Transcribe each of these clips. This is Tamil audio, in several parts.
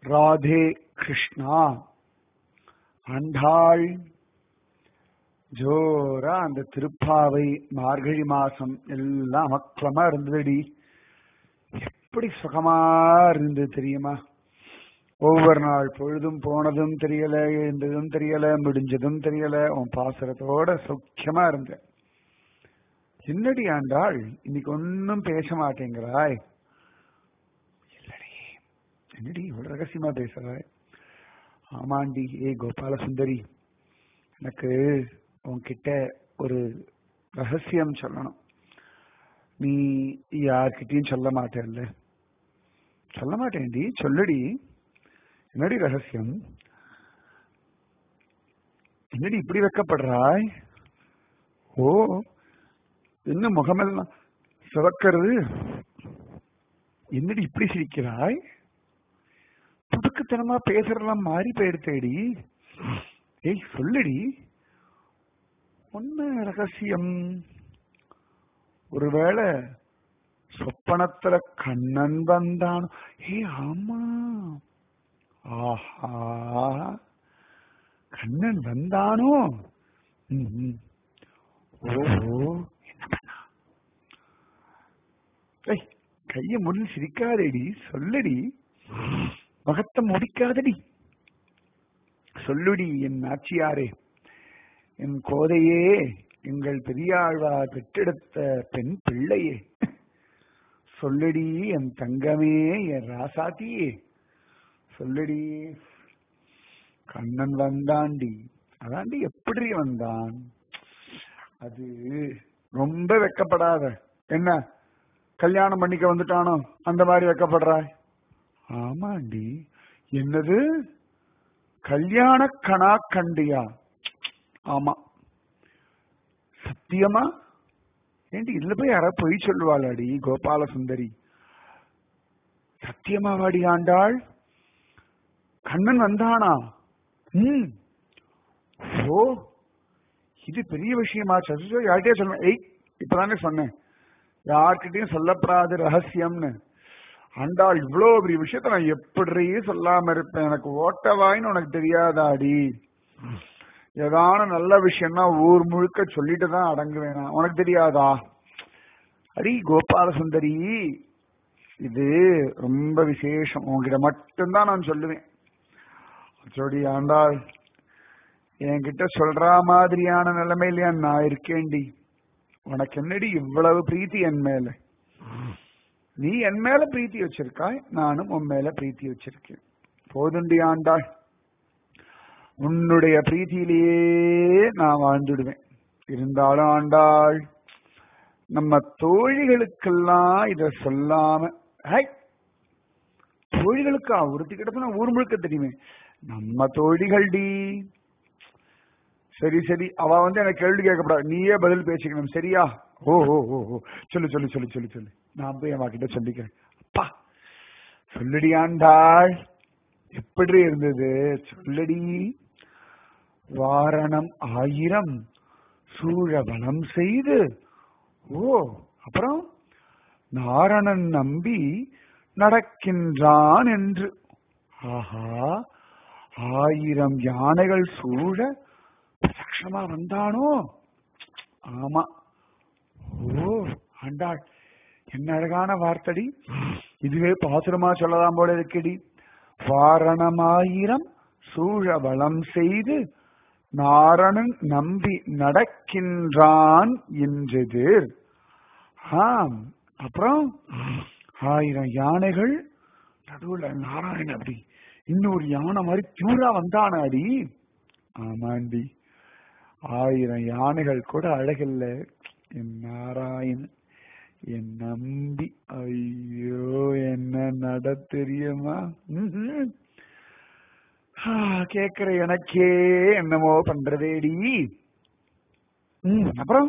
ராதே கிருஷ்ணா ஆண்டாள் ஜோரா அந்த திருப்பாவை மார்கழி மாசம் எல்லாம் அமக்கலமா இருந்ததுடி எப்படி சுகமா இருந்தது தெரியுமா ஒவ்வொரு நாள் பொழுதும் போனதும் தெரியல எழுந்ததும் தெரியல முடிஞ்சதும் தெரியல உன் பாசுரத்தோட சௌக்கியமா இருந்த என்னடி ஆண்டாள் இன்னைக்கு ஒன்னும் பேச மாட்டேங்கிறாய் இல்லடி என்னடி இவ்வளவு ரகசியமா பேசுறாய் ஆமாண்டி ஏ கோபால சுந்தரி எனக்கு உன்கிட்ட ஒரு ரகசியம் சொல்லணும் நீ யார்கிட்டயும் சொல்ல மாட்டேல்ல சொல்ல மாட்டேன்டி சொல்லுடி என்னடி ரகசியம் என்னடி இப்படி வைக்கப்படுறாய் ஓ என்ன முகமெல்லாம் சிவக்கிறது என்னடி இப்படி சிரிக்கிறாய் துடுக்குத்தனமா பேசுறதெல்லாம் மாறி போயிடுத்தேடி ஏய் சொல்லுடி ஒன்னு ரகசியம் ஒருவேளை சொப்பனத்துல கண்ணன் வந்தான் ஏ ஆமா ஆஹா கண்ணன் வந்தானோ ம், ம். ஓஹோ என்ன பண்ணா ஏய் கைய முடிஞ்சு சிரிக்காதேடி சொல்லடி முகத்தை முடிக்காதடி சொல்லுடி என் நாச்சியாரே என் கோதையே எங்கள் பெரியாழ்வார் பெற்றெடுத்த பெண் பிள்ளையே சொல்லுடி என் தங்கமே என் ராசாத்தியே சொல்லுடி கண்ணன் வந்தாண்டி அதாண்டி எப்படி வந்தான் அது ரொம்ப வெக்கப்படாத என்ன கல்யாணம் பண்ணிக்க வந்துட்டானோ அந்த மாதிரி வெக்கப்படுறாய் ஆமாண்டி என்னது கல்யாண கணா கண்டியா ஆமா சத்தியமா ஏண்டி இதுல போய் யாராவது பொய் சொல்லுவாளாடி கோபால சுந்தரி சத்தியமாவாடி ஆண்டாள் கண்ணன் வந்தானா ம் ஓ இது பெரிய விஷயமா சசிஜோ யார்கிட்டயே சொன்னேன் ஏய் இப்பதானே சொன்னேன் யார்கிட்டயும் சொல்லப்படாத ரகசியம்னு ஆண்டாள் இவ்வளோ பெரிய விஷயத்த நான் எப்படி சொல்லாம இருப்பேன் எனக்கு ஓட்டவாயின்னு உனக்கு தெரியாதாடி ஏதான நல்ல விஷயம்னா ஊர் முழுக்க சொல்லிட்டு தான் அடங்குவேன் நான். உனக்கு தெரியாதா அடி கோபால சுந்தரி இது ரொம்ப விசேஷம் உன்கிட்ட மட்டும்தான் நான் சொல்லுவேன் சொல்லி ஆண்டாள் என்கிட்ட சொல்ற மாதிரியான நிலைமையில நான் இருக்கேன்டி உனக்கு என்னடி இவ்வளவு பிரீத்தி என் மேல நீ என் மேல பிரீத்தி வச்சிருக்காய் நானும் உன் மேல பிரீத்தி வச்சிருக்கேன் போதுண்டி ஆண்டாள் உன்னுடைய பிரீத்தியிலேயே நான் வாழ்ந்துடுவேன் இருந்தாலும் ஆண்டாள் நம்ம தோழிகளுக்கெல்லாம் இத சொல்லாம ஹை தோழிகளுக்கா ஒருத்தி கிட்ட ஊர் முழுக்க தெரியுமே நம்ம தோழிகள்டி சரி சரி அவ வந்து எனக்கு கேள்வி கேட்கப்படாது நீயே பதில் பேசிக்கணும் சரியா ஓ ஓ ஓ ஓ சொல்லு சொல்லு சொல்லு சொல்லு சொல்லு நான் போய் அவ கிட்ட சொல்லிக்கிறேன் அப்பா சொல்லுடி ஆண்டாள் எப்படி இருந்தது சொல்லடி வாரணம் ஆயிரம் சூழ வனம் செய்து ஓ அப்புறம் நாரணன் நம்பி நடக்கின்றான் என்று ஆஹா ஆயிரம் யானைகள் சூழ பிரதட்சணமா வந்தானோ ஆமா ஓ ஆண்டாள் என்ன அழகான வார்த்தடி இதுவே பாசுரமா சொல்லலாம் போல இருக்கடி வாரணமாயிரம் சூழ வளம் செய்து நாரணன் நம்பி நடக்கின்றான் என்றது ஆம் அப்புறம் ஆயிரம் யானைகள் நடுவுல நாராயணன் அப்படி இன்னொரு யானை மாதிரி பியூரா வந்தானாடி ஆமாண்டி ஆயிரம் யானைகள் கூட அழகில்ல என் நாராயணன் என் நம்பி ஐயோ என்ன நட தெரியுமா ம்ஹும். ஆ, கேக்குற எனக்கே என்னமோ பண்றதேடி ம், அப்புறம்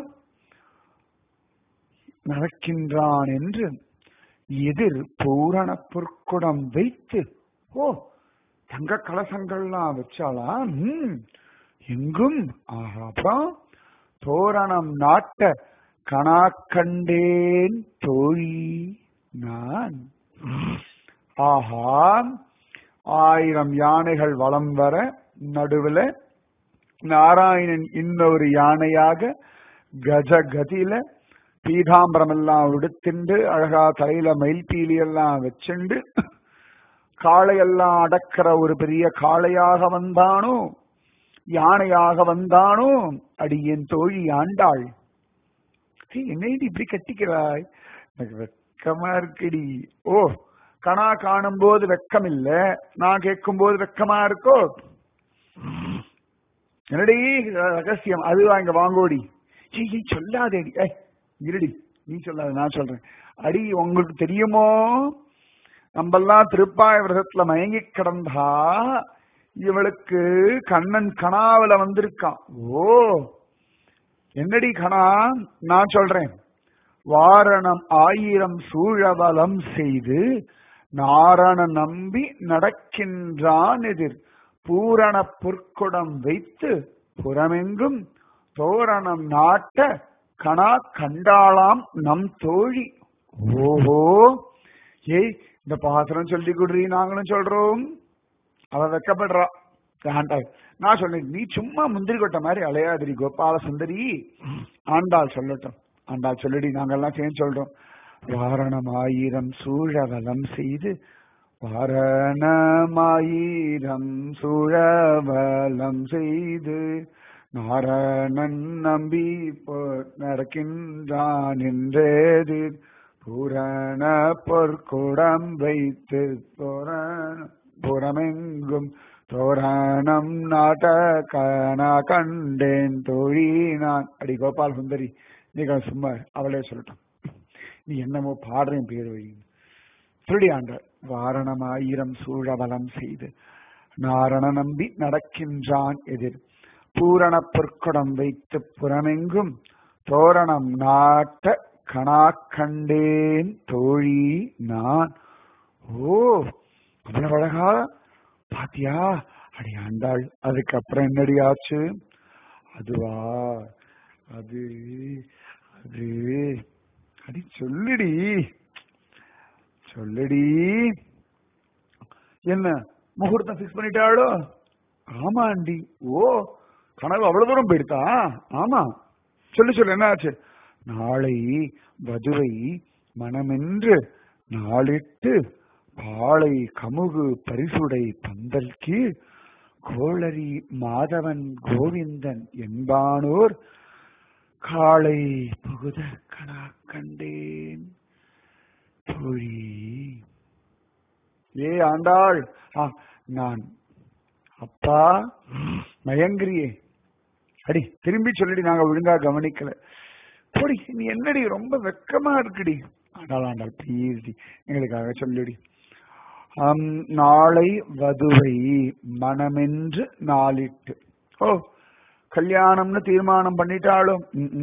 நடக்கின்றான் என்று எதிர் பூரண பொற்குடம் வைத்து ஓ தங்க கலசங்கள்லாம் வச்சாளா ம், எங்கும் ஆஹா அப்புறம் தோரணம் நாட்ட கணா கண்டேன் தோழி நான் ஆஹா ஆயிரம் யானைகள் வலம் வர நடுவுல நாராயணன் இன்னொரு யானையாக கஜ கதியில பீதாம்பரம் எல்லாம் உடுத்திண்டு அழகா தலையில மயில்பீலி எல்லாம் வச்சுண்டு காளையெல்லாம் அடக்கிற ஒரு பெரிய காளையாக வந்தானோ யானையாக வந்தானோ அடியேன் தோழி ஆண்டாள் என்னடி இப்படி கட்டிக்கிறாய் எனக்கு வெக்கமா இருக்குடி ஓ கணா காணும் போது வெக்கம் இல்ல நான் கேட்கும் போது வெக்கமா இருக்கோ என்னடி ரகசியம் அதுவா இங்க வாங்கோடி ஏய் சொல்லாதேடி ஏய் இருடி நீ சொல்லாத நான் சொல்றேன் அடி உங்களுக்கு தெரியுமோ நம்மெல்லாம் திருப்பாய விரதத்துல மயங்கி கிடந்தா இவளுக்கு கண்ணன் கனாவில வந்திருக்கான் ஓ என்னடி கணா நான் சொல்றேன் வாரணம் ஆயிரம் சூழவலம் செய்து நாரண நம்பி நடக்கின்றான் எதிர் பூரண பொற்குடம் வைத்து புறமெங்கும் தோரணம் நாட்ட கணா கண்டாளாம் நம் தோழி ஓஹோ ஏய் இந்த பாத்திரம் சொல்லி கொடுறீ நாங்களும் சொல்றோம் அவ வெக்கப்படுறா ஆண்டாள் நான் சொன்னேன் நீ சும்மா முந்திரி கொட்ட மாதிரி அலையாதிரி கோபால சுந்தரி ஆண்டாள் சொல்லட்டும் ஆண்டாள் சொல்லடி நாங்கெல்லாம் சேர்ந்து சொல்றோம் வாரணம் ஆயிரம் சூழவலம் செய்து வாரணமாயிரம் சூழவலம் செய்து நாரணன் நம்பி நடக்கின்றான் என்றேது புராண பொற்குடம் வைத்து புறமெங்கும் தோரணம் நாட்டகன கண்டேன் தோழி நான் அடி கோபால் சுந்தரி நீ சும்மா அவளே சொல்லட்டும் நீ என்னமோ பாடுறேன் பேர் வழி திருடி ஆண்டாள் வாரணம் ஆயிரம் சூழவலம் செய்து நாரண நம்பி நடக்கின்றான் எதிர் பூரண பொற்குடம் வைத்து புறமெங்கும் தோரணம் நாட்ட கணா கண்டேன் தோழி நான் ஓ அவ்வளவு அழகா பாத்தியா அடி ஆண்டாள் அதுக்கப்புறம் என்னடி ஆச்சு அதுவா அது அது அடி சொல்லுடி சொல்லுடி என்ன முகூர்த்தம் பிக்ஸ் பண்ணிட்டாளோ ஆமா ஆண்டி ஓ கனவு அவ்வளவு தூரம் போயிடுதா ஆமா சொல்லு சொல்லு என்ன ஆச்சு நாளை வதுவை மனமென்று நாளிட்டு பாளை கமுகு பரிசுடை பந்தல் கீழ் கோளரி மாதவன் கோவிந்தன் என்பானோர் காளை புகுத கணா கண்டேன் தோழி ஏ ஆண்டாள் ஆ நான் அப்பா மயங்கிரியே அடி திரும்பி சொல்லிடி நாங்க ஒழுங்கா கவனிக்கல போடி நீ என்னடி ரொம்ப வெக்கமா இருக்குடி ஆண்டாள் ஆண்டாள் ப்ளீஸ் எங்களுக்காக சொல்லிடி நாளை வதுவை மனமென்று நாளிட்டு ஓ கல்யாணம்னு தீர்மானம் பண்ணிட்டாலும்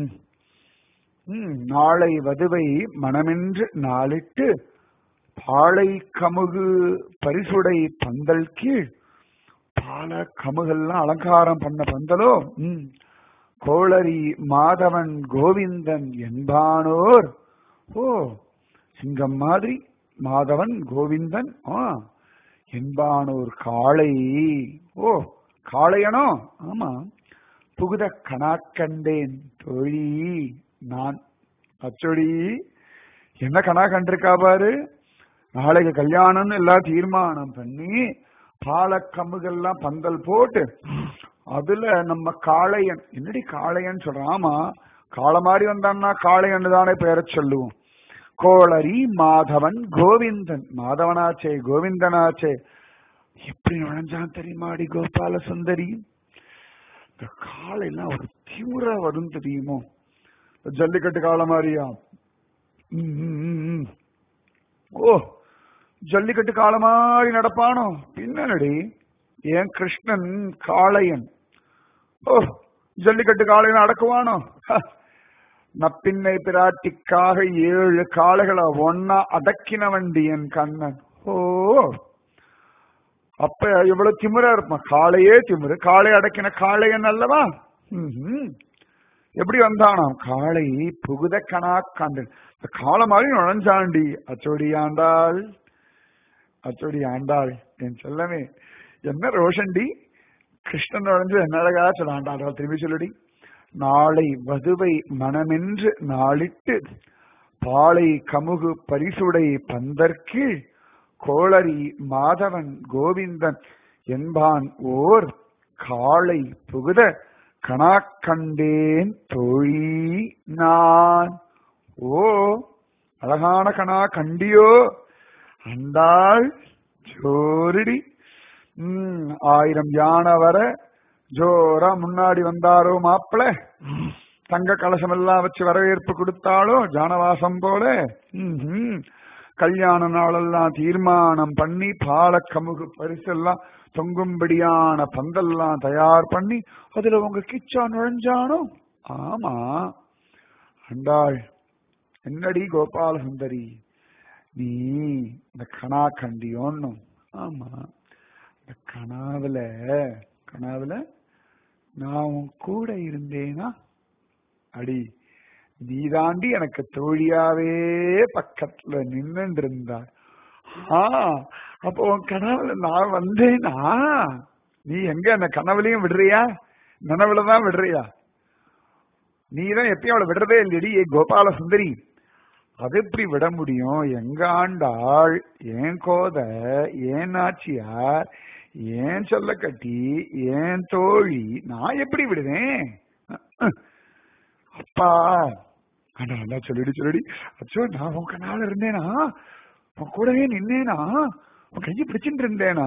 நாளை வதுவை மனமென்று நாளிட்டு பாளை கமுகு பரிசுடை பந்தல் கீழ் பால கமுகெல்லாம் அலங்காரம் பண்ண பந்தலோ ம் கோளரி மாதவன் கோவிந்தன் என்பானோர் ஓ சிங்கம் மாதிரி மாதவன் கோவிந்தன் ஆ என்பானோர் காளை ஓ காளையனோ ஆமா புகுத கணாக்கண்டேன் தோழி நான் அச்சொடி என்ன கணா கண்டிருக்கா பாரு நாளைக்கு கல்யாணம்னு எல்லாம் தீர்மானம் பண்ணி பாலக்கம்புகள்லாம் பந்தல் போட்டு அதுல நம்ம காளையன் என்னடி காளையன் சொல்றான் ஆமா காளை மாதிரி வந்தான்னா காளையன் தானே பெயர சொல்லுவோம் கோளரி மாதவன் கோவிந்தன் மாதவனாச்சே கோவிந்தனாச்சே எப்படி நுழைஞ்சான் தெரியுமாடி கோபால சுந்தரி இந்த காலையெல்லாம் ஒரு தீவிர வரும் தெரியுமோ ஜல்லிக்கட்டு கால மாதிரியா ஓ ஜல்லிக்கட்டு கால மாதிரி நடப்பானோ பின்னடி ஏன் கிருஷ்ணன் காளையன் ஓ ஜல்லிக்கட்டு காளையன் அடக்குவானோ நப்பின்னை பிராட்டிக்காக ஏழு காளைகளை ஒன்னா அடக்கின வண்டி என் கண்ணன் ஓ அப்ப இவ்வளவு திமிரா இருப்பான் காளையே திமிரு காளை அடக்கின காளையன் அல்லவா எப்படி வந்தானாம் காளை புகுத கணா காண்டன் இந்த காளை மாதிரி நுழைஞ்சாண்டி அச்சோடி ஆண்டாள் அச்சோடி ஆண்டாள் என் செல்லமே என்ன ரோஷன்டி கிருஷ்ணன் நுழைஞ்சு என்ன அழகா சொல்ல ஆண்டாள் திரும்பி சொல்லுடி நாளை வதுவை மனமென்று நாளிட்டு பாலை கமுகு பரிசுடை பந்தற்கு கோளரி மாதவன் கோவிந்தன் என்பான் ஓர் காளை புகுத கணாக்கண்டேன் தோழி நான் ஓ அழகான கணா கண்டியோ அண்டாள் ஜோரிடி உம் ஆயிரம் யானை வர ஜோரா முன்னாடி வந்தாரோ மாப்பிள தங்க கலசம் எல்லாம் வச்சு வரவேற்பு கொடுத்தாலோ ஜானவாசம் போல ம்ஹும். கல்யாண நாளெல்லாம் தீர்மானம் பண்ணி பால கமுகு பரிசெல்லாம் தொங்கும்படியான பந்தெல்லாம் தயார் பண்ணி அதுல உங்க கிச்சா நுழைஞ்சானோ ஆமா அண்டாள் என்னடி கோபால சுந்தரி நீ இந்த கணா கண்டியோன்னும் ஆமா இந்த கனாவுல கனாவுல நான் உன் கூட இருந்தேனா அடி நீ தாண்டி எனக்கு தோழியாவே பக்கத்துல நின்னுட்டு இருந்தார் ஆ அப்போ உன் கனவுல நான் வந்தேனா நீ எங்க அந்த கனவுலயும் விடுறியா நினைவுலதான் விடுறியா நீ தான் எப்பயும் அவளை விடுறதே இல்லையடி ஏ கோபால சுந்தரி அது எப்படி விட முடியும் எங்க ஆண்டாள் ஏன் கோத ஏன் நாச்சியார் ஏன் சொல்ல கட்டி ஏன் தோழி நான் எப்படி விடுவேன் அப்பா ஆண்டா நல்லா சொல்லிடு சொல்லிடி அச்சோ நான் உன் கண்ணால இருந்தேனா உன் கூடவே நின்னேனா உன் கையை பிடிச்சிட்டு இருந்தேனா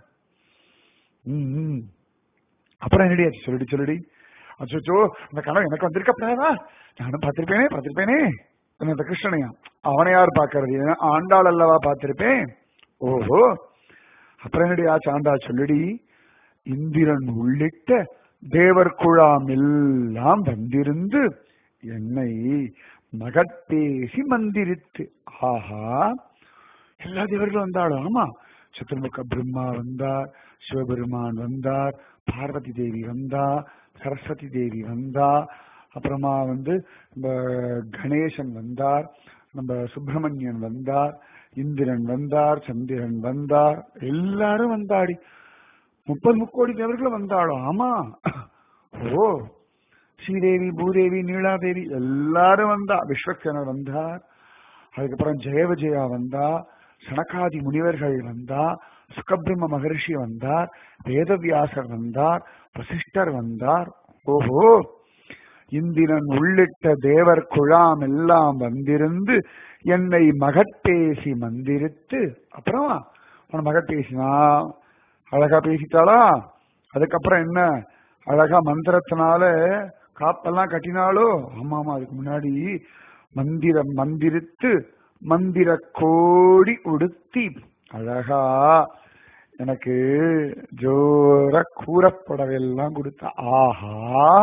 ம், ம். அப்புறம் என்னடி ஆச்சு சொல்லிடி சொல்லிடி அச்சோ அந்த கனவு எனக்கு வந்திருக்கப்படாதா நானும் பார்த்திருப்பேனே பார்த்திருப்பேனே அந்த கிருஷ்ணனையா அவனை யார் பார்க்கறது இவன் ஆண்டாள் அல்லவா பார்த்திருப்பேன் ஓஹோ அப்புறம் என்னடி ஆச்சு ஆண்டா சொல்லிடி இந்திரன் உள்ளிட்ட தேவர் குழாம் எல்லாம் வந்திருந்து என்னை மகப்பேசி மந்திரித்து ஆஹா எல்லா தேவர்களும் வந்தாலும் ஆமா சத்துர்முக பிரம்மா வந்தார் சிவபெருமான் வந்தார் பார்வதி தேவி வந்தா சரஸ்வதி தேவி வந்தா அப்புறமா வந்து நம்ம கணேசன் வந்தார் நம்ம சுப்பிரமணியன் வந்தார் இந்திரன் வந்தார் சந்திரன் வந்தார் எல்லாரும் வந்தாடி முப்பது முக்கோடி தேவர்களும் வந்தாலும் ஆமா ஓ ஸ்ரீதேவி பூதேவி நீலாதேவி எல்லாரும் வந்தா விஸ்வக்சனர் வந்தார் அதுக்கப்புறம் ஜெய விஜயா வந்தா சனகாதி முனிவர்கள் வந்தா சுகபிரம்ம மகரிஷி வந்தார் வேதவியாசர் வந்தார் வசிஷ்டர் வந்தார் ஓஹோ இந்திரன் உள்ளிட்ட தேவர் குழாம் எல்லாம் வந்திருந்து என்னை மகட்பேசி மந்திரித்து அப்புறம் உன மகட்பேசினா அழகா பேசிட்டாளா அதுக்கப்புறம் என்ன அழகா மந்திரத்தினால காப்பெல்லாம் கட்டினாலோ ஆமா ஆமா அதுக்கு முன்னாடி மந்திரம் மந்திரித்து மந்திர கோடி உடுத்தி அழகா எனக்கு ஜோர கூறப்படவெல்லாம் கொடுத்தா ஆஹா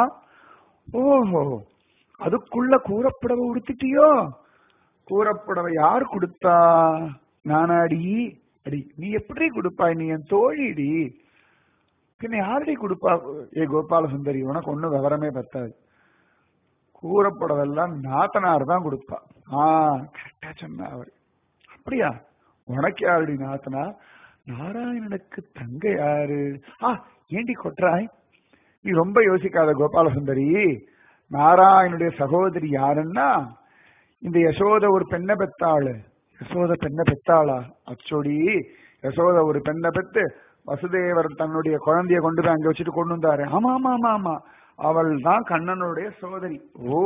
ஓஹோ அதுக்குள்ள கூறப்படவை உடுத்திட்டியோ கூறப்படவை யார் கொடுத்தா நானாடி அடி நீ எப்படி கொடுப்பாய் நீ என் தோழிடி பின்ன யாரடி கொடுப்பா ஏ கோபால சுந்தரி உனக்கு ஒண்ணும் விவரமே பத்தாது கூறப்படவெல்லாம் நாத்தனார் தான் கொடுப்பா ஆ கரெக்டா சொன்ன அவர் அப்படியா உனக்கு யாருடி நாத்தனார் நாராயணனுக்கு தங்க யாரு ஆ ஏண்டி கொட்டுறாய் நீ ரொம்ப யோசிக்காத கோபால சுந்தரி நாராயணுடைய சகோதரி யாருன்னா இந்த யசோத ஒரு பெண்ணை பெத்தாளு யசோத பெண்ணை பெத்தாளா அச்சோடி யசோத ஒரு பெண்ணை பெத்து வசுதேவர் தன்னுடைய குழந்தைய கொண்டு போய் அங்க வச்சுட்டு கொண்டு வந்தாரு ஆமா ஆமா ஆமா ஆமா அவள் தான் கண்ணனுடைய சகோதரி ஓ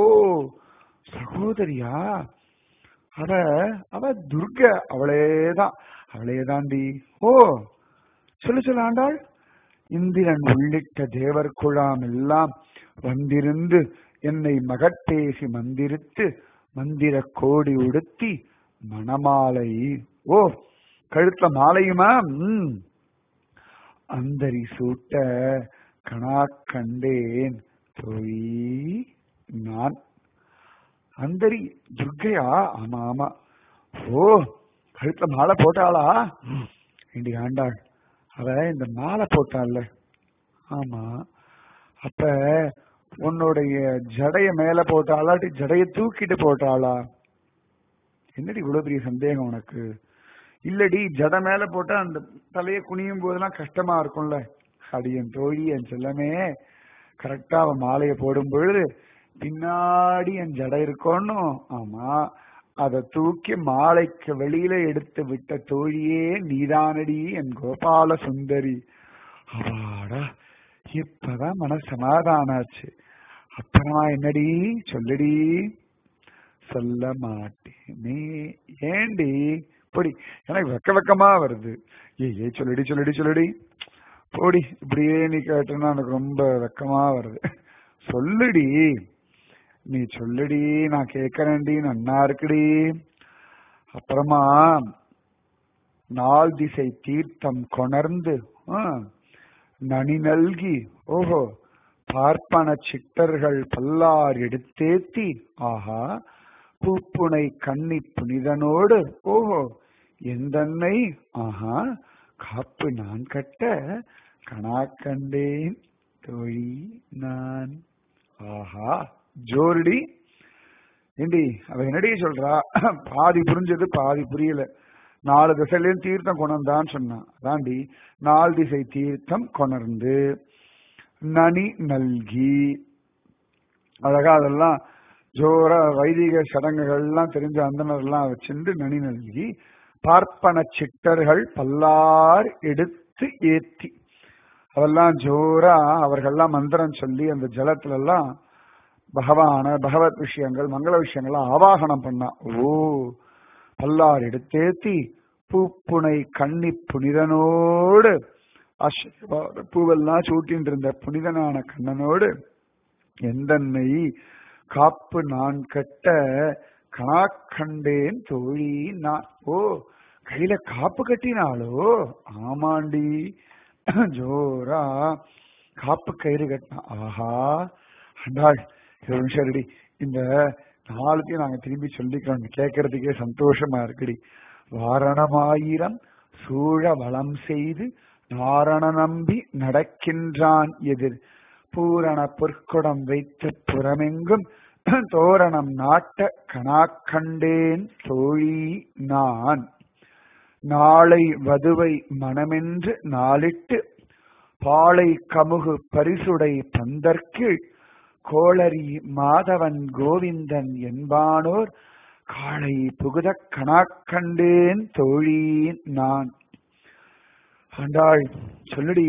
சகோதரியா அவ அவ துர்க அவளேதான் அவளேதாண்டி ஓ சொல்லு சொல்லு ஆண்டாள் இந்திரன் உள்ளிட்ட தேவர் குழாம் எல்லாம் வந்திருந்து என்னை மகட்பேசி மந்திரித்து மந்திர கோடி உடுத்தி மணமாலை ஓ கழுத்துல மாலையுமா ம் அந்தரி சூட்ட கணா கண்டேன் தோழி நான் அந்தரி துர்க்கையா ஆமா ஆமா ஓ கழுத்துல மாலை போட்டாளா ஏண்டி ஆண்டாள் அவ இந்த மாலை போட்டாள்ல ஆமா அப்ப உன்னுடைய ஜடைய மேல போட்டாளா இல்லாட்டி ஜடைய தூக்கிட்டு போட்டாளா என்னடி இவ்வளவு பெரிய சந்தேகம் உனக்கு இல்லடி ஜட மேல போட்டா அந்த தலையை குனியும் போதெல்லாம் கஷ்டமா இருக்கும்ல அடி என் தோழி என் செல்லமே கரெக்டா அவன் மாலையை போடும் பொழுது பின்னாடி என் ஜடை இருக்கணும் ஆமா அதை தூக்கி மாலைக்கு வெளியில எடுத்து விட்ட தோழியே நீதானடி என் கோபால சுந்தரி அவாடா இப்பதான் மனசு சமாதானாச்சு அப்புறமா என்னடி சொல்லுடி சொல்ல மாட்டேனே ஏண்டி பொடி எனக்கு வெக்க வெக்கமா வருது ஏ ஏ சொல்லுடி சொல்லுடி சொல்லுடி போடி இப்படியே நீ கேட்டனா எனக்கு ரொம்ப வெக்கமா வருது சொல்லுடி நீ சொல்லுடி நான் கேட்கறேன்டி நன்னா இருக்குடி அப்புறமா நாள் திசை தீர்த்தம் கொணர்ந்து ஆ, நனி நல்கி ஓஹோ பார்ப்பன சிட்டர்கள் பல்லார் எடுத்தேத்தி ஆஹா பூப்புனை கன்னி புனிதனோடு ஓஹோ எந்தன்னை ஆஹா காப்பு நான் கட்ட கணா கண்டேன் தோழி நான் ஆஹா ஜோருடி ஏண்டி அவ என்னடி சொல்றா பாதி புரிஞ்சது பாதி புரியல நாலு திசையிலையும் தீர்த்தம் கொணர்ந்தான்னு சொன்னான் அதாண்டி நாலு திசை தீர்த்தம் கொணர்ந்து நனி நல்கி அழகா அதெல்லாம் ஜோரா வைதிக சடங்குகள்லாம் தெரிஞ்ச அந்தனர்லாம் வச்சிருந்து நனி நல்கி பார்ப்பன சிட்டர்கள் பல்லார் எடுத்து ஏத்தி அதெல்லாம் ஜோரா அவர்கள்லாம் மந்திரம் சொல்லி அந்த ஜலத்துல எல்லாம் பகவான பகவத் விஷயங்கள் மங்கள விஷயங்கள்லாம் ஆவாகனம் பண்ணா ஓ பல்லார் எடுத்தேத்தி பூப்புனை கன்னி புனிதனோடு ஆசீர்வாத பூவெல்லாம் சூட்டின்னு இருந்த புனிதனான கண்ணனோடு எந்தன்னை காப்பு நான் கட்ட கணா கண்டேன் தோழி நான் ஓ கையில காப்பு கட்டினாலோ ஆமாண்டி ஜோரா காப்பு கயிறு கட்டினா ஆஹா அண்டாள் இது ஒரு நிமிஷம் இருடி இந்த நாளுத்தையும் நாங்க திரும்பி சொல்லிக்கிறோம் கேட்கறதுக்கே சந்தோஷமா இருக்குடி வாரணமாயிரம் சூழ வளம் செய்து நாரண நம்பி நடக்கின்றான் எதிர் பூரண பொற்குடம் வைத்து புறமெங்கும் தோரணம் நாட்ட கணாக்கண்டேன் தோழி நான் நாளை வதுவை மனமென்று நாளிட்டு பாளை கமுகு பரிசுடை பந்தற்கு கோளரி மாதவன் கோவிந்தன் என்பானோர் காளை புகுதக் கணாக்கண்டேன் தோழி நான் ஆண்டாள் சொல்லுடி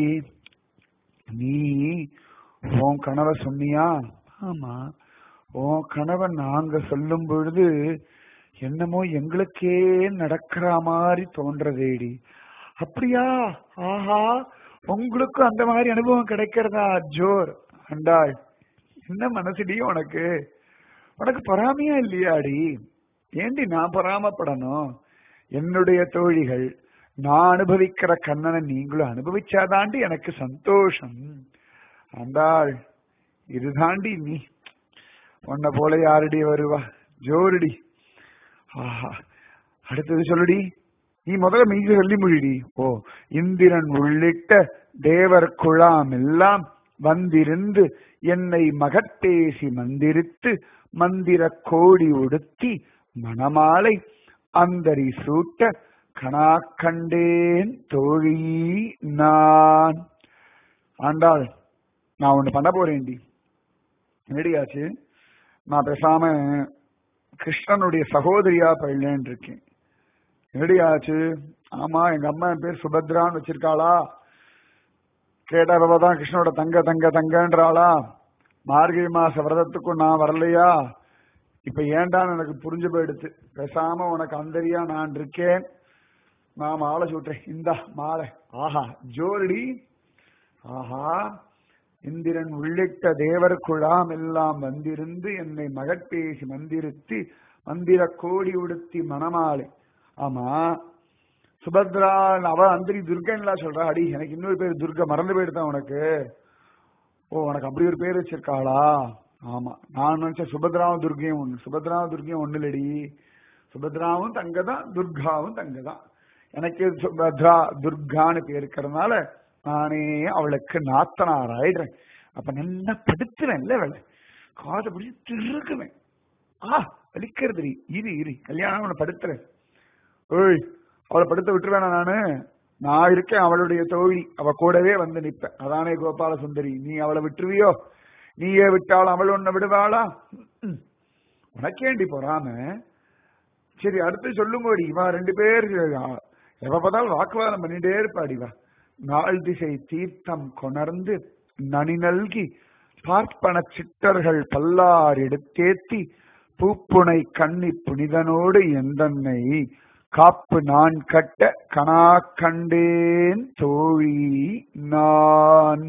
நீ உன் கனவை சொன்னியா ஆமா உன் கனவை நாங்க சொல்லும் பொழுது என்னமோ எங்களுக்கே நடக்கிற மாதிரி தோன்றதேடி அப்படியா ஆஹா உங்களுக்கும் அந்த மாதிரி அனுபவம் கிடைக்கிறதா ஜோர் அண்டாள் என்ன மனசுடி உனக்கு உனக்கு பொறாமையா இல்லையாடி ஏண்டி நான் பொறாமப்படணும் என்னுடைய தோழிகள் நான் அனுபவிக்கிற கண்ணனை நீங்களும் அனுபவிச்சாதாண்டி எனக்கு சந்தோஷம் அந்தாள் இதுதாண்டி நீ உன்னை போல யாருடி வருவா ஜோருடி ஆஹா அடுத்தது சொல்லுடி நீ முதல்ல மீது சொல்லி மொழிடி ஓ இந்திரன் உள்ளிட்ட தேவர் குழாம் எல்லாம் வந்திருந்து என்னை மகட்பேசி மந்திரித்து மந்திர கோடி உடுத்தி மணமாலை அந்தரி சூட்ட கணா கண்டேன் தோழி நான் ஆண்டாள் நான் ஒண்ணு பண்ண போறேன்டி என்னடியாச்சு நான் பேசாம கிருஷ்ணனுடைய சகோதரியா பயிலேன் இருக்கேன் என்னடியாச்சு ஆமா எங்க அம்மா என் பேர் சுபத்ரான்னு வச்சிருக்காளா கேட்டவ தான் கிருஷ்ணனோட தங்க தங்க தங்கன்றாளா மார்கழி மாச விரதத்துக்கும் நான் வரலையா இப்ப ஏண்டான்னு எனக்கு புரிஞ்சு போயிடுச்சு பேசாம உனக்கு அந்தரியா நான் இருக்கேன் நான் மாலை சுட்டுறேன் இந்தா மாலை ஆஹா ஜோரடி ஆஹா இந்திரன் உள்ளிட்ட தேவர் குழாம் எல்லாம் வந்திருந்து என்னை மகட்பேசி மந்திருத்தி மந்திர கோடி உடுத்தி மணமாலை ஆமா சுபத்ரா அவ அந்திரி துர்கன்லாம் சொல்றா அடி எனக்கு இன்னொரு பேர் துர்கா மறந்து போயிடுதான் உனக்கு ஓ உனக்கு அப்படி ஒரு பேர் வச்சிருக்காளா ஆமா நான் நினைச்சேன் சுபத்ராவும் துர்கையும் ஒண்ணு சுபத்ராவும் துர்கையும் ஒண்ணு இல்லடி சுபத்ராவும் தங்கதான் துர்காவும் தங்கதான் எனக்கு சுபத்ரா துர்கான்னு பேர் இருக்கிறதுனால நானே அவளுக்கு நாத்தனார் ஆயிடுறேன் அப்ப நல்லா படுத்துவேன்ல அவளை காதை பிடிச்சி திருக்குவேன் ஆ வலிக்கிறது இரு இரு கல்யாணம் உன்னை படுத்துறேன் ஓய் அவளை படுத்த விட்டுருவேனா நானு நான் இருக்கேன் அவளுடைய தோழி அவ கூடவே வந்து நிப்பேன் அதானே கோபால சுந்தரி நீ அவளை விட்டுருவியோ நீயே விட்டால் அவள் உன்னை விடுவாளா ம்ம். உனக்கேண்டி பொறாம சரி அடுத்து சொல்லுங்கோடி இவா ரெண்டு பேர் எப்ப பார்த்தாலும் வாக்குவாதம் பண்ணிட்டே இருப்பாடி வா நாள் திசை தீர்த்தம் கொணர்ந்து நனி நல்கி பார்ப்பன சிட்டர்கள் பல்லார் எடுத்தேத்தி பூப்புனை கண்ணி புனிதனோடு எந்தன்னை காப்பு நான் கட்ட கனா கண்டேன் தோழி நான்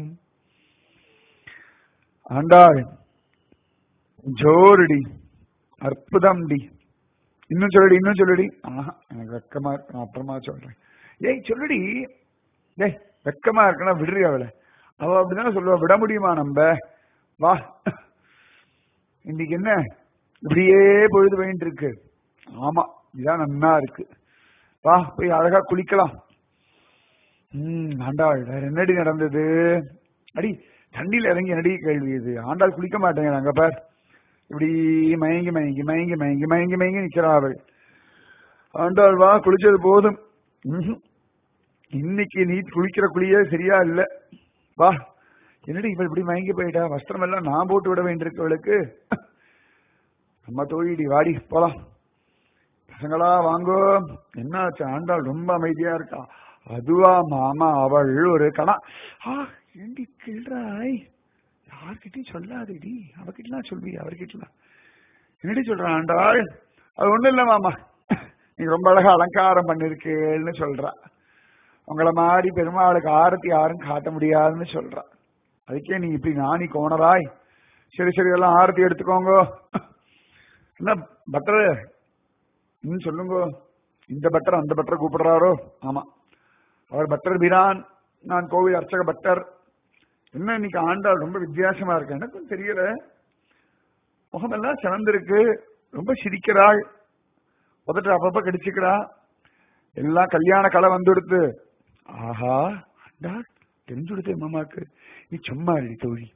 ஆண்டாள் ஜோருடி அற்புதம்டி இன்னும் சொல்லுடி இன்னும் சொல்லுடி ஆஹா எனக்கு வெக்கமா இருக்கு நான் அப்புறமா சொல்றேன் ஏய் சொல்லுடி ஏய் வெக்கமா இருக்குன்னா விடுறி அவளை அவ அப்படிதானே சொல்லுவா விட முடியுமா நம்ம வா இன்னைக்கு என்ன இப்படியே பொழுது போயிட்டு இருக்கு ஆமா இதான் நன்னா இருக்கு வா போய் அழகா குளிக்கலாம் ம் ஆண்டாள் வேற என்னடி நடந்தது அடி தண்ணியில இறங்கி என்னடி கேள்வி இது ஆண்டாள் குளிக்க மாட்டேங்க அங்க பார் இப்படி மயங்கி மயங்கி மயங்கி மயங்கி மயங்கி மயங்கி நிக்கிறா அவள் ஆண்டாள் வா குளிச்சது போதும் ம்ஹும். இன்னைக்கு நீ குளிக்கிற குளியே சரியா இல்ல வா என்னடி இவள் இப்படி மயங்கி போயிட்டா வஸ்திரம் எல்லாம் நான் போட்டு விட வேண்டியிருக்கு அவளுக்கு நம்ம தோழிடி வாடி போலாம் பசங்களா வாங்கோ என்னாச்சு ஆண்டாள் ரொம்ப அமைதியா இருக்கா அதுவா மாமா அவள் ஒரு கணா ஆ ஏண்டி கிள்றாய் யார்கிட்டயும் சொல்லாதடி அவகிட்டலாம் சொல்வி அவர்கிட்டலாம் என்னடி சொல்றான் ஆண்டாள் அது ஒண்ணும் இல்ல மாமா நீங்க ரொம்ப அழகா அலங்காரம் பண்ணிருக்கேன்னு சொல்றா உங்களை மாதிரி பெருமாளுக்கு ஆரத்தி யாரும் காட்ட முடியாதுன்னு சொல்றா அதுக்கே நீ இப்படி நாணி கோணராய் சரி சரி எல்லாம் ஆரத்தி எடுத்துக்கோங்க என்ன பட்டர் ம் சொல்லுங்க இந்த பட்டர் அந்த பட்டரை கூப்பிடுறாரோ ஆமா அவர் பட்டர் பிரான் நான் கோவில் அர்ச்சக பட்டர் என்ன இன்னைக்கு ஆண்டாள் ரொம்ப வித்தியாசமா இருக்கு எனக்கும் தெரியல முகமெல்லாம் சிறந்திருக்கு ரொம்ப சிரிக்கிறாள் உதட்டு அப்பப்ப கடிச்சுக்கிறா எல்லாம் கல்யாண கலை வந்துடுத்து ஆஹா ஆண்டாள் தெரிஞ்சுடுது மாமாக்கு நீ சும்மா இல்லடி தோழி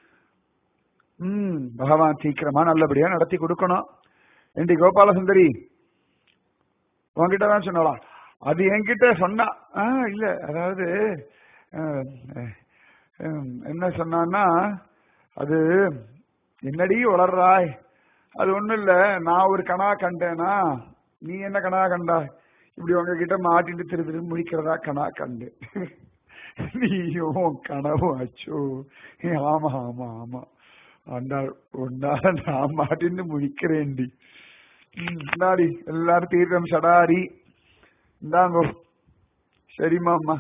ம் பகவான் சீக்கிரமா நல்லபடியா நடத்தி கொடுக்கணும் ஏண்டி கோபால சுந்தரி உன்கிட்ட தான் சொன்னவளா அது என்கிட்ட சொன்னா ஆ இல்ல அதாவது அஹ், அஹ், என்ன சொன்னான்னா அது என்னடி வளர்றாய் அது ஒண்ணும் இல்ல நான் ஒரு கணா கண்டேனா நீ என்ன கணா கண்டா இப்படி உங்ககிட்ட மாட்டிட்டு திரு திரு முடிக்கிறதா கணா கண்டு நீயும் கனவும் அச்சோ ஏ, ஆமா ஆமா ஆமா அண்டா ஒன்னா நான் மாட்டின்னு முழிக்கிறேன்டி ம், இந்தாடி எல்லாரும் தீர்த்தம் சடாரி இந்தாங்கோ சரிம்மா அம்மா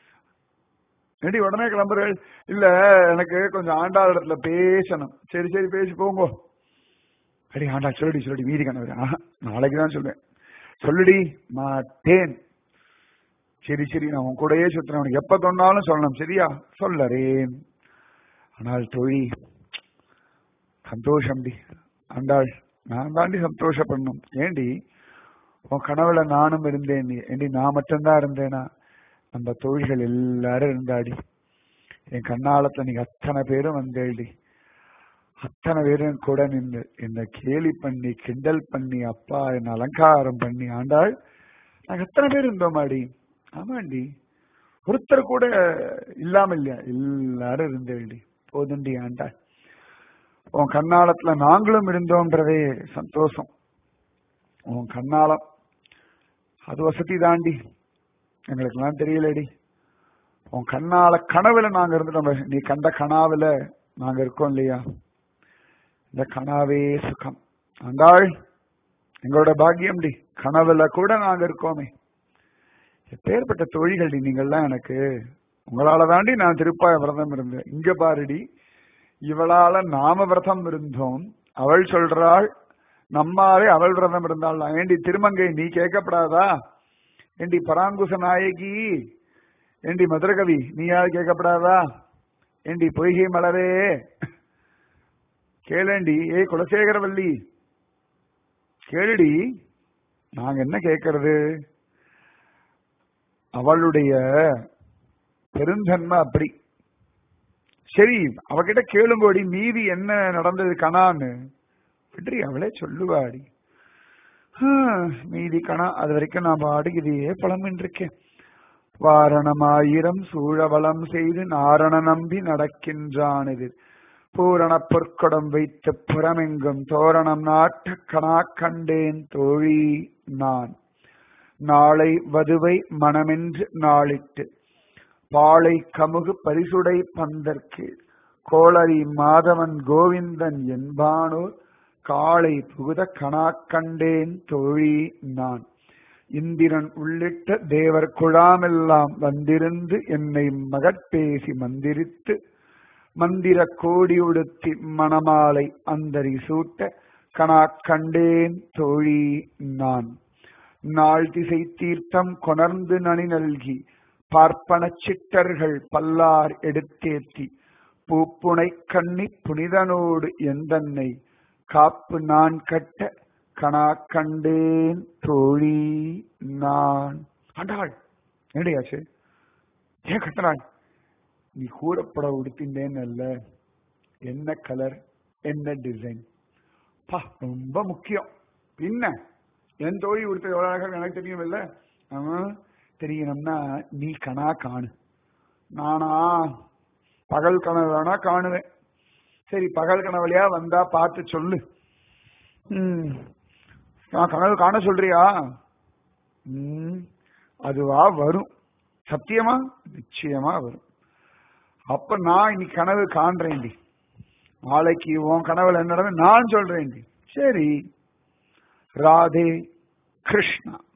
ஏடி உடனே கிளம்புறேன் இல்ல எனக்கு கொஞ்சம் ஆண்டாள் இடத்துல பேசணும் சரி சரி பேசி போங்கோ அடி ஆண்டா சொல்லுடி சொல்லுடி மீதி கணவர் ஆஹா நாளைக்கு தான் சொல்லுவேன் சொல்லுடி மாட்டேன் சரி சரி நான் உன் கூடயே சுத்துறேன் உனக்கு எப்ப சொன்னாலும் சொல்லணும் சரியா சொல்லறேன் ஆனால் தொழி சந்தோஷம்டி ஆண்டாள் நான் தாண்டி சந்தோஷப்படணும் ஏண்டி உன் கனவுல நானும் இருந்தேன் நீ ஏண்டி நான் மட்டும்தான் இருந்தேனா நம்ம தோழிகள் எல்லாரும் இருந்தாடி என் கண்ணாலத்துல நீங்க அத்தனை பேரும் வந்தேடி அத்தனை பேரும் கூட நின்று என்னை கேலி பண்ணி கிண்டல் பண்ணி அப்பா என்ன அலங்காரம் பண்ணி ஆண்டாள் நாங்க அத்தனை பேர் இருந்தோமாடி ஆமாண்டி ஒருத்தர் கூட இல்லாம இல்லையா எல்லாரும் இருந்தேடி போதுண்டி ஆண்டாள் உன் கண்ணாலத்துல நாங்களும் இருந்தோன்றதே சந்தோஷம் உன் கண்ணாலம் அது வசதி தாண்டி எங்களுக்கெல்லாம் தெரியலடி உன் கண்ணால கனவுல நாங்க இருந்துட்டோம் நீ கண்ட கனாவுல நாங்க இருக்கோம் இல்லையா இந்த கனாவே சுகம் ஆண்டாள் எங்களோட பாக்கியம் டி கனவுல கூட நாங்க இருக்கோமே எப்பேற்பட்ட தோழிகள் நீங்கள்லாம் எனக்கு உங்களால தாண்டி நான் திருப்பாய விரதம் இருந்தேன் இங்க பாருடி இவளால நாம விரதம் இருந்தோம் அவள் சொல்றாள் நம்மாலே அவள் விரதம் இருந்தாள் ஏண்டி திருமங்கை நீ கேட்கப்படாதா ஏண்டி பராங்குச நாயகி ஏண்டி மதுரகவி நீயாவது கேட்கப்படாதா ஏண்டி பொய்கை மலரே கேளேண்டி ஏய் குலசேகரவல்லி கேளுடி நாங்க என்ன கேட்கறது அவளுடைய பெருந்தன்மை அப்படி சரி அவகிட்ட கேளுங்கோடி மீதி என்ன நடந்தது கனான்னு விட்ரி அவளே சொல்லுவாடி ஹம், மீதி கணா அது வரைக்கும் நான் பாட்டுக்கு இதையே புலம்பின்னு இருக்கேன் வாரணமாயிரம் சூழவலம் செய்து நாரண நம்பி நடக்கின்றான் எதிர் பூரண பொற்கொடம் வைத்து புறமெங்கும் தோரணம் நாட்ட கணா கண்டேன் தோழி நான் நாளை வதுவை மனமென்று நாளிட்டு பாளை கமுகு பரிசுடை பந்தற்கு கோளரி மாதவன் கோவிந்தன் என்பானோர் காளை புகுத கணா கண்டேன் தோழி நான் இந்திரன் உள்ளிட்ட தேவர் குழாமெல்லாம் வந்திருந்து என்னை மகட்பேசி மந்திரித்து மந்திர கோடி உடுத்தி மணமாலை அந்தரி சூட்ட கணா கண்டேன் தோழி நான் நாள் திசை தீர்த்தம் கொணர்ந்து நனி நல்கி பார்ப்பனச் சிட்டர்கள் பல்லார் எடுத்தேத்தி பூப்புனை கண்ணி புனிதனோடு எந்தன்னை காப்பு நான் கட்ட கணா கண்டேன் தோழி நான் ஆண்டாள் என்னடியாச்சு ஏன் கட்டுறாள் நீ கூறப்பட உடுத்தின்றேன்னு அல்ல என்ன கலர் என்ன டிசைன் பா ரொம்ப முக்கியம் பின்ன என் தோழி உடுத்த எவ்வளவு அழகா எனக்கு தெரியும் இல்ல அவன் தெரியணும்னா நீ கணா காணு நானா பகல் கனவு வேணா காணுவேன் சரி பகல் கனவுலையா வந்தா பார்த்து சொல்லு ம் நான் கனவு காண சொல்றியா ம் அதுவா வரும் சத்தியமா நிச்சயமா வரும் அப்ப நான் இன்னைக்கு கனவு காண்றேன்டி நாளைக்கு உன் கனவுல என்ன நடந்து நான் சொல்றேன்டி சரி ராதே கிருஷ்ணா